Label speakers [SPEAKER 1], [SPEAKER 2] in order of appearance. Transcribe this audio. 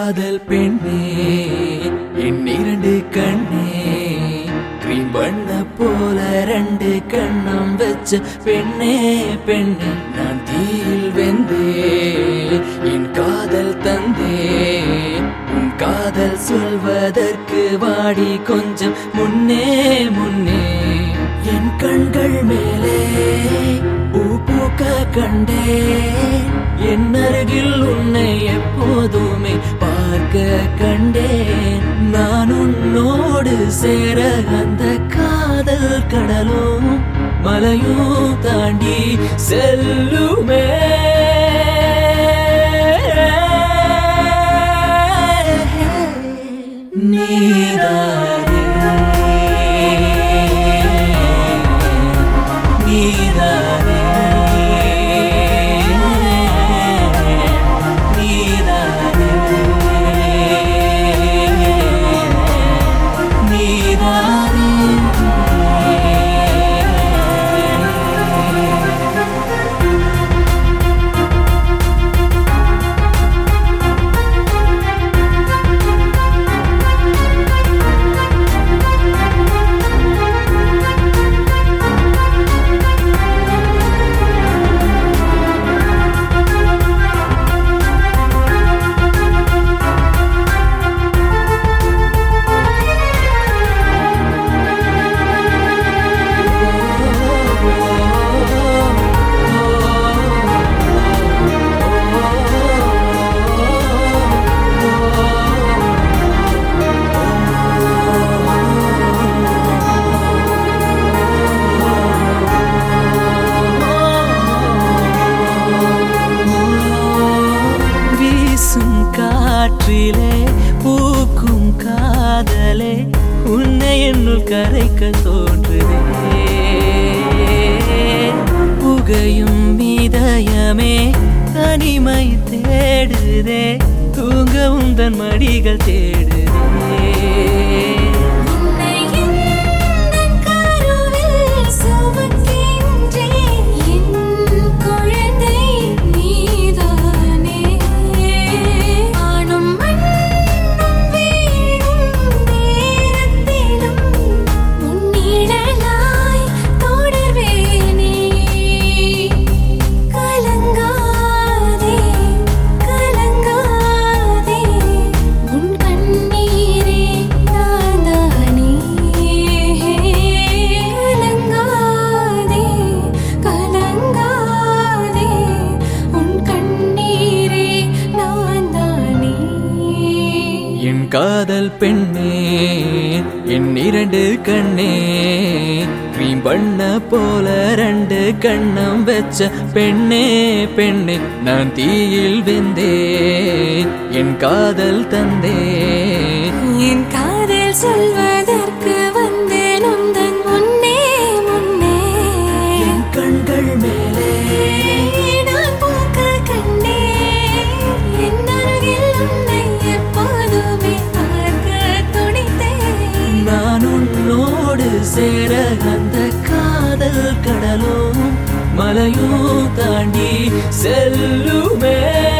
[SPEAKER 1] காதல் பெண்ணே என் இரண்டு கண்ணே கிரீம் பண்ண போல ரெண்டு கண்ணம் வச்ச பெண்ணே பெண்ணே நான் தீயில் வெந்தே என் காதல் தந்தே உன் காதல் சொல்வதற்கு வாடி கொஞ்சம் முன்னே முன்னே என் கண்கள் மேலே பூ பூக்க கண்டே என் அருகில் உன்னை எப்போதுமே பார்க்க கண்டேன் நான் உன்னோடு சேர அந்த காதல் கடலும் மலையும் தாண்டி செல்லுமே நீதானே நீதானே நீதானே நீதானே வீசும் காற்றிலே பூக்கும் காதலே உன்னை என்னுள் கரைக்க தோன்றுதே புகையும் இதயமே தனிமை தேடுதே தூங்க உந்தன் மடிகள் தேடுதே
[SPEAKER 2] உன்னை எந்தன் கருவில் சுமக்கின்றேன் என் குழந்தை நீதானே ஆணும் மண்ணும் வீழும் நேரத்திலும் உன்னிடலாய் தொடர்வேனே கலங்காதே கலங்காதே உன் கண்ணீரே நான்தானே கலங்காதே கலங்காதே உன் கண்ணீரே நான்தானே
[SPEAKER 1] என் காதல் பெண்ணே என் இரண்டு கண்ணே கிரீம் பண்ண போல ரெண்டு கண்ணம் வச்ச பெண்ணே பெண்ணே நான் தீயில் வெந்தேன் என் காதல் தந்தேன்
[SPEAKER 2] என் காதல் சொல்வதற்கு வந்தேன் உந்தன் முன்னே முன்னே
[SPEAKER 1] என் கண்கள் மேலே
[SPEAKER 2] நான் பூக்க கண்டேன் என் அருகில் உன்னை எப்போதுமே பார்க்க துடித்தேன்
[SPEAKER 1] நான் உன்னோடு சேர அந்த காதல் கடலும் மலையும் தாண்டி செல்லுமே